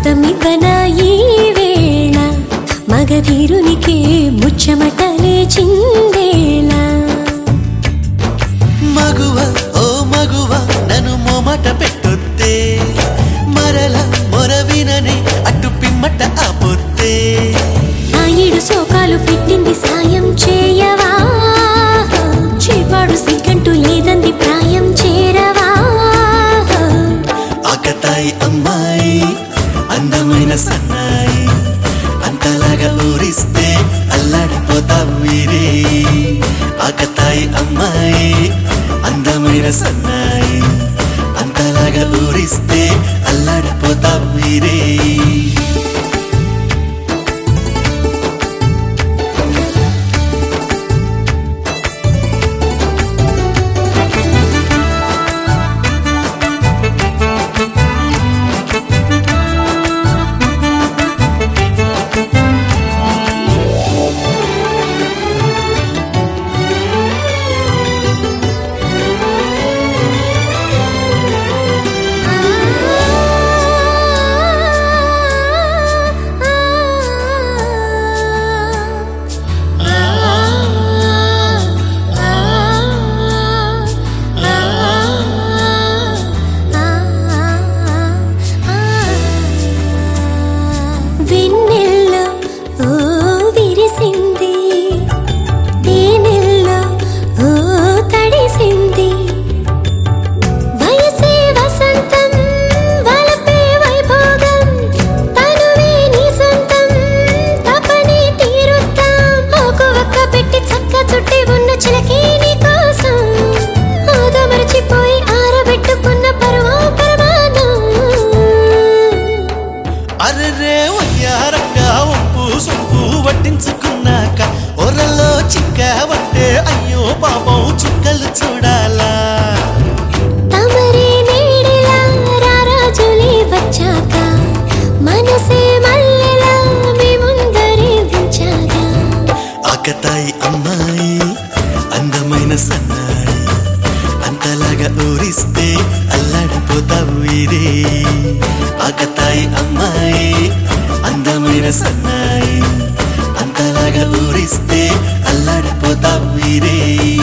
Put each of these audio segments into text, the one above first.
ముత్తమివ్వన ఈ వేళ మగధీరునికే ముచ్చమటలే చిందేలా మగువ ఓ మగువ నన్ను మొమట పెట్టొత్తే మరల మొరవిననే అటు పిమ్మట ఆపొత్తే నాయుడు శోకాలు పెట్టింది సాయం చేయవా చేపాడు సిగ్గంటూ లేదంది ప్రాయం చేరవా ఆకతాయి అమ్మాయి అందమైన సన్నాయి అంతలాగా ఊరిస్తే అల్లాడిపోతావు వీరే ఆకతాయి అమ్మాయి అందమైన సన్నాయి అంతలాగా ఊరిస్తే అల్లాడిపోతావు వీరే వెన్నెల్లో ఓ విరిసింది తేనెల్లో ఓ తడిసింది వయసే వసంతం వలపే వైభోగం తనువే నీ సొంతం తపనే తీరుద్దాం ఆకు ఒక్క పెట్టి చక్క చుట్టి ఉన్న చిలకే నీ కోసం ఆదో మరచిపోయి ఆరబెట్టుకున్న పరమా పరమానం అర్రే వయ్యారక్క ఒప్పు సొప్పు వడ్డించుకున్నాక ఒరలో చిక్కవట్టే అయ్యో పాపం చుక్కలు చూడాలా తమరే నీడిలా రారాజులే వచ్చాక మనసే మల్లెలా మీ ముందరే ఉంచాగా ఆకతాయి అమ్మాయి అందమైన సన్నాయి అంతలాగా ఊరిస్తే అల్లాడిపోతావు వీరే ఆకతాయి అమ్మాయి అందమైన సన్నాయి అంతలాగా ఊరిస్తే అల్లాడిపోతావు వీరే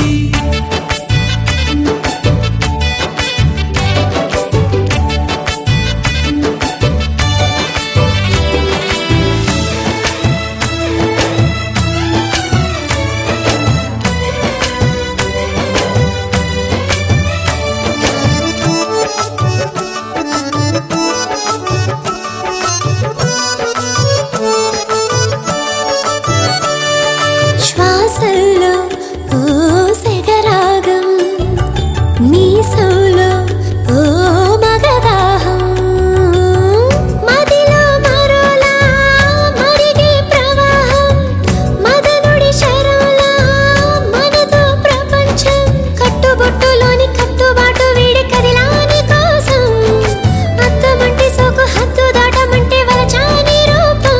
శ్వాసల్లో ఓ సెగరాగం మీసంలో ఓ మగదాహం మదిలో మరోలా మరిగే ప్రవాహం మదనుడి శరంలా మనతో ప్రపంచం కట్టుబొట్టులోని కట్టుబాటు వీడి కదిలాని కోసం అత్తమంటే సోకు హద్దు దాటమంటే వలచాని రూపం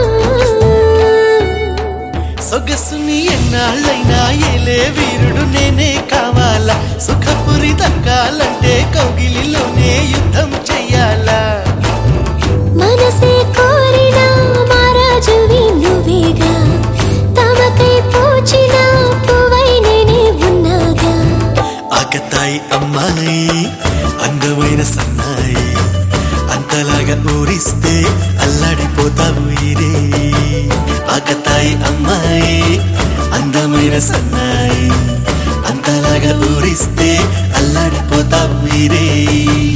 సొగసుని ఎన్నాళ్ళైనా ఏలే వీరుడు నేనే కావాలా సుఖపురి దక్కాలంటే కౌగిలిలోనే యుద్ధం చెయ్యాలా మనసే కోరిన మారాజువి నువ్వేగా తమకై పూచిన పువ్వై నేనే ఉన్నాగా ఆకతాయి అమ్మాయి అందమైన సన్నాయి అంతలాగా ఊరిస్తే అల్లాడిపోతావు వీరే ఆకతాయి అమ్మాయి అందమైన సన్నాయి అంతలాగా ఊరిస్తే అల్లాడిపోతావు వీరే